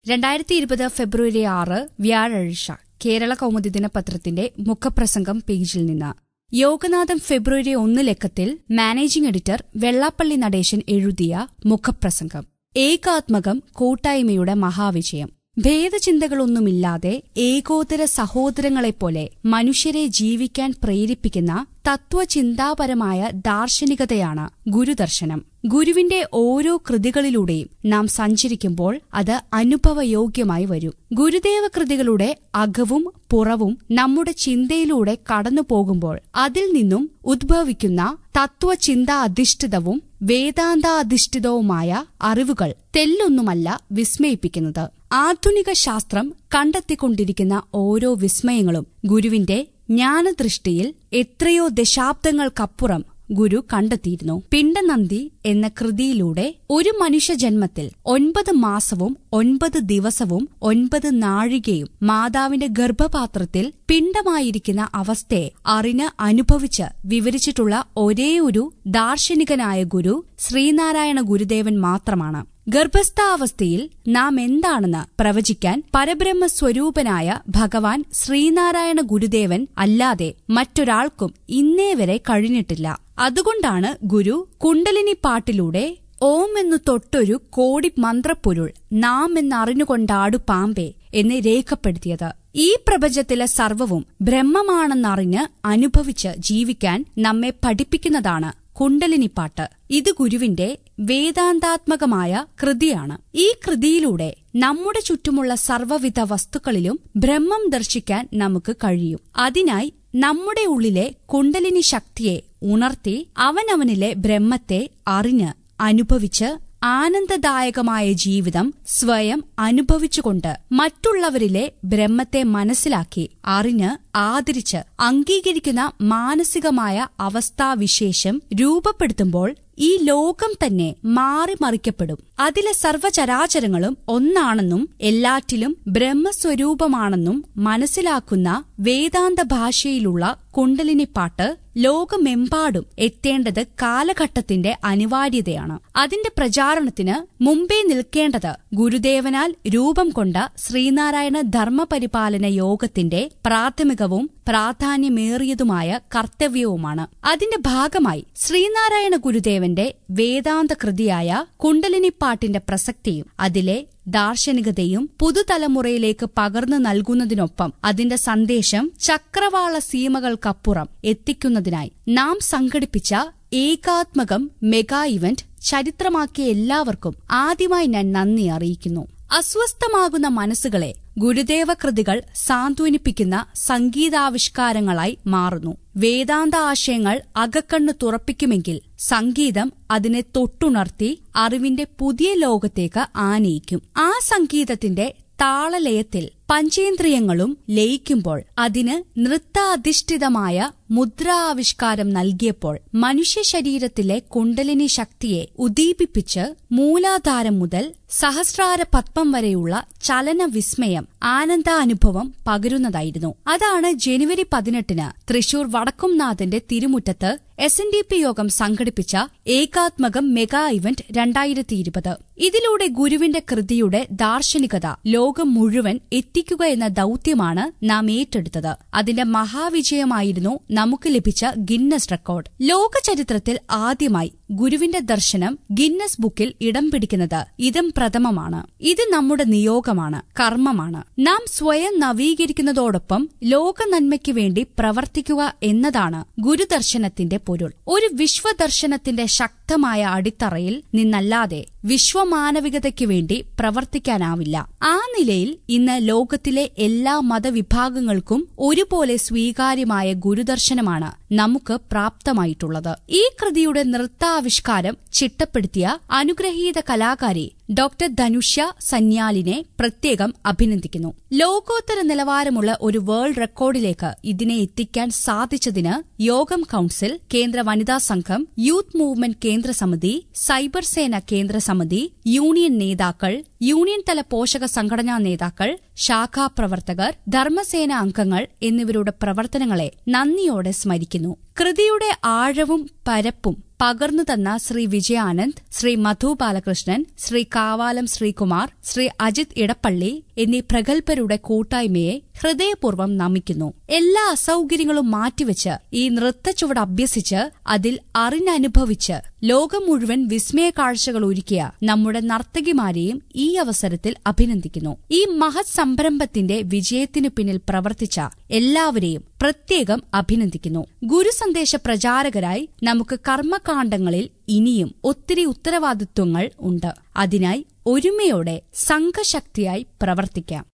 രണ്ടായിരത്തി ഇരുപത് ഫെബ്രുവരി ആറ് വ്യാഴാഴ്ച കേരള കൗമുദി ദിനപത്രത്തിന്റെ മുഖപ്രസംഗം പേജിൽ നിന്ന് യോഗനാഥം ഫെബ്രുവരി ഒന്ന് ലക്കത്തിൽ മാനേജിംഗ് എഡിറ്റർ വെള്ളാപ്പള്ളി നടേശൻ എഴുതിയ മുഖപ്രസംഗം ഏകാത്മകം കൂട്ടായ്മയുടെ മഹാവിജയം ഭേദചിന്തകളൊന്നുമില്ലാതെ ഏകോദര സഹോദരങ്ങളെപ്പോലെ മനുഷ്യരെ ജീവിക്കാൻ പ്രേരിപ്പിക്കുന്ന തത്വചിന്താപരമായ ദാർശനികതയാണ് ഗുരുദർശനം ഗുരുവിന്റെ ഓരോ കൃതികളിലൂടെയും നാം സഞ്ചരിക്കുമ്പോൾ അത് അനുഭവയോഗ്യമായി വരും ഗുരുദേവ കൃതികളുടെ അകവും പുറവും നമ്മുടെ ചിന്തയിലൂടെ കടന്നു പോകുമ്പോൾ അതിൽ നിന്നും ഉദ്ഭവിക്കുന്ന തത്വചിന്ത അധിഷ്ഠിതവും വേദാന്താധിഷ്ഠിതവുമായ അറിവുകൾ തെല്ലൊന്നുമല്ല വിസ്മയിപ്പിക്കുന്നത് ആധുനിക ശാസ്ത്രം കണ്ടെത്തിക്കൊണ്ടിരിക്കുന്ന ഓരോ വിസ്മയങ്ങളും ഗുരുവിന്റെ ജ്ഞാനദൃഷ്ടിയിൽ എത്രയോ ദശാബ്ദങ്ങൾക്കപ്പുറം ഗുരു കണ്ടെത്തിയിരുന്നു പിണ്ടനന്ദി എന്ന കൃതിയിലൂടെ ഒരു മനുഷ്യജന്മത്തിൽ ഒൻപത് മാസവും ഒൻപത് ദിവസവും ഒൻപത് നാഴികയും മാതാവിന്റെ ഗർഭപാത്രത്തിൽ പിണ്ടമായിരിക്കുന്ന അവസ്ഥയെ അറിഞ്ഞ് അനുഭവിച്ച് വിവരിച്ചിട്ടുള്ള ഒരേയൊരു ദാർശനികനായ ഗുരു ശ്രീനാരായണ ഗുരുദേവൻ മാത്രമാണ് ഗർഭസ്ഥാവസ്ഥയിൽ നാം എന്താണെന്ന് പ്രവചിക്കാൻ പരബ്രഹ്മ സ്വരൂപനായ ഭഗവാൻ ശ്രീനാരായണ ഗുരുദേവൻ അല്ലാതെ മറ്റൊരാൾക്കും ഇന്നേ വരെ കഴിഞ്ഞിട്ടില്ല അതുകൊണ്ടാണ് ഗുരു കുണ്ടലിനി പാട്ടിലൂടെ ഓം എന്നു തൊട്ടൊരു കോടി മന്ത്രപ്പൊരുൾ നാം എന്നറിഞ്ഞുകൊണ്ടാടു പാമ്പേ എന്ന് രേഖപ്പെടുത്തിയത് ഈ പ്രപഞ്ചത്തിലെ സർവവും ബ്രഹ്മമാണെന്നറിഞ്ഞ് അനുഭവിച്ച് ജീവിക്കാൻ നമ്മെ പഠിപ്പിക്കുന്നതാണ് കുണ്ടലിനിപ്പാട്ട് ഇത് ഗുരുവിന്റെ വേദാന്താത്മകമായ കൃതിയാണ് ഈ കൃതിയിലൂടെ നമ്മുടെ ചുറ്റുമുള്ള സർവ്വവിധ വസ്തുക്കളിലും ബ്രഹ്മം ദർശിക്കാൻ നമുക്ക് കഴിയും അതിനായി നമ്മുടെ ഉള്ളിലെ കുണ്ടലിനി ശക്തിയെ ഉണർത്തി അവനവനിലെ ബ്രഹ്മത്തെ അറിഞ്ഞ് അനുഭവിച്ച് ആനന്ദദായകമായ ജീവിതം സ്വയം അനുഭവിച്ചുകൊണ്ട് മറ്റുള്ളവരിലെ ബ്രഹ്മത്തെ മനസ്സിലാക്കി അറിഞ്ഞ് ആദരിച്ച് അംഗീകരിക്കുന്ന മാനസികമായ അവസ്ഥാവിശേഷം രൂപപ്പെടുത്തുമ്പോൾ ഈ ലോകം തന്നെ മാറിമറിക്കപ്പെടും അതിലെ സർവചരാചരങ്ങളും ഒന്നാണെന്നും എല്ലാറ്റിലും ബ്രഹ്മസ്വരൂപമാണെന്നും മനസ്സിലാക്കുന്ന വേദാന്ത ഭാഷയിലുള്ള കുണ്ടലിനിപ്പാട്ട് ലോകമെമ്പാടും എത്തേണ്ടത് കാലഘട്ടത്തിന്റെ അനിവാര്യതയാണ് അതിന്റെ പ്രചാരണത്തിന് മുമ്പേ നിൽക്കേണ്ടത് ഗുരുദേവനാൽ രൂപം കൊണ്ട ശ്രീനാരായണ ധർമ്മപരിപാലന യോഗത്തിന്റെ പ്രാഥമികവും പ്രാധാന്യമേറിയതുമായ കർത്തവ്യവുമാണ് അതിന്റെ ഭാഗമായി ശ്രീനാരായണ ഗുരുദേവന്റെ വേദാന്ത കൃതിയായ കുണ്ടലിനിപ്പാട്ടിന്റെ പ്രസക്തിയും അതിലെ ദാർശനികതയും പുതുതലമുറയിലേക്ക് പകർന്നു നൽകുന്നതിനൊപ്പം അതിന്റെ സന്ദേശം ചക്രവാള സീമകൾക്കപ്പുറം എത്തിക്കുന്നതിനായി നാം സംഘടിപ്പിച്ച ഏകാത്മകം മെഗാ ഇവന്റ് ചരിത്രമാക്കിയ എല്ലാവർക്കും ആദ്യമായി ഞാൻ നന്ദി അറിയിക്കുന്നു അസ്വസ്ഥമാകുന്ന മനസ്സുകളെ ഗുരുദേവ കൃതികൾ സാന്ത്വനിപ്പിക്കുന്ന സംഗീതാവിഷ്കാരങ്ങളായി മാറുന്നു വേദാന്ത ആശയങ്ങൾ അകക്കണ്ണു തുറപ്പിക്കുമെങ്കിൽ സംഗീതം അതിനെ തൊട്ടുണർത്തി അറിവിന്റെ പുതിയ ലോകത്തേക്ക് ആനയിക്കും ആ സംഗീതത്തിന്റെ താളലയത്തിൽ പഞ്ചേന്ദ്രിയങ്ങളും ലയിക്കുമ്പോൾ അതിന് നൃത്താധിഷ്ഠിതമായ മുദ്രാവിഷ്കാരം നൽകിയപ്പോൾ മനുഷ്യ ശരീരത്തിലെ കുണ്ടലിനി ശക്തിയെ ഉദ്ദീപിപ്പിച്ച് മൂലാധാരം മുതൽ സഹസ്രാര പത്മം വരെയുള്ള ചലന വിസ്മയം ആനന്ദാനുഭവം പകരുന്നതായിരുന്നു അതാണ് ജനുവരി പതിനെട്ടിന് തൃശൂർ വടക്കുംനാഥന്റെ തിരുമുറ്റത്ത് S N D P Yogam സംഘടിപ്പിച്ച ഏകാത്മകം മെഗാ ഇവന്റ് രണ്ടായിരത്തി ഇരുപത് ഇതിലൂടെ ഗുരുവിന്റെ കൃതിയുടെ ദാർശനികത ലോകം മുഴുവൻ എത്തിക്കുക എന്ന ദൌത്യമാണ് നാം ഏറ്റെടുത്തത് അതിന്റെ മഹാവിജയമായിരുന്നു നമുക്ക് ലഭിച്ച ഗിന്നസ് റെക്കോർഡ് ലോക ചരിത്രത്തിൽ ആദ്യമായി ഗുരുവിന്റെ ദർശനം ഗിന്നസ് ബുക്കിൽ ഇടം പിടിക്കുന്നത് ഇതം പ്രഥമമാണ് ഇത് നമ്മുടെ നിയോഗമാണ് കർമ്മമാണ് നാം സ്വയം നവീകരിക്കുന്നതോടൊപ്പം ലോക നന്മയ്ക്ക് വേണ്ടി പ്രവർത്തിക്കുക എന്നതാണ് ഗുരുദർശനത്തിന്റെ പൊരുൾ ഒരു വിശ്വദർശനത്തിന്റെ ശക്തമായ അടിത്തറയിൽ നിന്നല്ലാതെ വിശ്വമാനവികതയ്ക്ക് വേണ്ടി പ്രവർത്തിക്കാനാവില്ല ആ നിലയിൽ ഇന്ന് ലോകത്തിലെ എല്ലാ മതവിഭാഗങ്ങൾക്കും ഒരുപോലെ സ്വീകാര്യമായ ഗുരുദർശനമാണ് നമുക്ക് പ്രാപ്തമായിട്ടുള്ളത് ഈ കൃതിയുടെ നൃത്താവിഷ്കാരം ചിട്ടപ്പെടുത്തിയ അനുഗ്രഹീത കലാകാരി ഡോക്ടർ ധനുഷ്യ സന്യാലിനെ പ്രത്യേകം അഭിനന്ദിക്കുന്നു ലോകോത്തര നിലവാരമുള്ള ഒരു വേൾഡ് റെക്കോർഡിലേക്ക് ഇതിനെ എത്തിക്കാൻ സാധിച്ചതിന് യോഗം കൌൺസിൽ കേന്ദ്ര വനിതാ സംഘം യൂത്ത് മൂവ്മെന്റ് കേന്ദ്ര സമിതി സൈബർ സേന കേന്ദ്ര സമിതി യൂണിയൻ നേതാക്കൾ യൂണിയൻ തല പോഷക സംഘടനാ നേതാക്കൾ ശാഖാപ്രവർത്തകർ ധർമ്മസേന അംഗങ്ങൾ എന്നിവരുടെ പ്രവർത്തനങ്ങളെ നന്ദിയോടെ സ്മരിക്കുന്നു കൃതിയുടെ ആഴവും പരപ്പും പകർന്നു തന്ന ശ്രീ വിജയാനന്ദ് ശ്രീ മധു ബാലകൃഷ്ണൻ ശ്രീ കാവാലം ശ്രീകുമാർ ശ്രീ അജിത് ഇടപ്പള്ളി എന്നീ പ്രഗത്ഭരുടെ കൂട്ടായ്മയെ ഹൃദയപൂർവ്വം നമിക്കുന്നു എല്ലാ അസൌകര്യങ്ങളും മാറ്റിവെച്ച് ഈ നൃത്തച്ചുവട് അഭ്യസിച്ച് അതിൽ അറിഞ്ഞനുഭവിച്ച് ലോകം മുഴുവൻ വിസ്മയ കാഴ്ചകൾ ഒരുക്കിയ നമ്മുടെ നർത്തകിമാരെയും ഈ അവസരത്തിൽ അഭിനന്ദിക്കുന്നു ഈ മഹത് സംരംഭത്തിന്റെ വിജയത്തിനു പിന്നിൽ പ്രവർത്തിച്ച എല്ലാവരെയും പ്രത്യേകം അഭിനന്ദിക്കുന്നു ഗുരുസന്ദേശ പ്രചാരകരായി നമുക്ക് കർമ്മകാണ്ഡങ്ങളിൽ ഇനിയും ഒത്തിരി ഉത്തരവാദിത്വങ്ങൾ ഉണ്ട് അതിനായി ഒരുമയോടെ സംഘശക്തിയായി പ്രവർത്തിക്കാം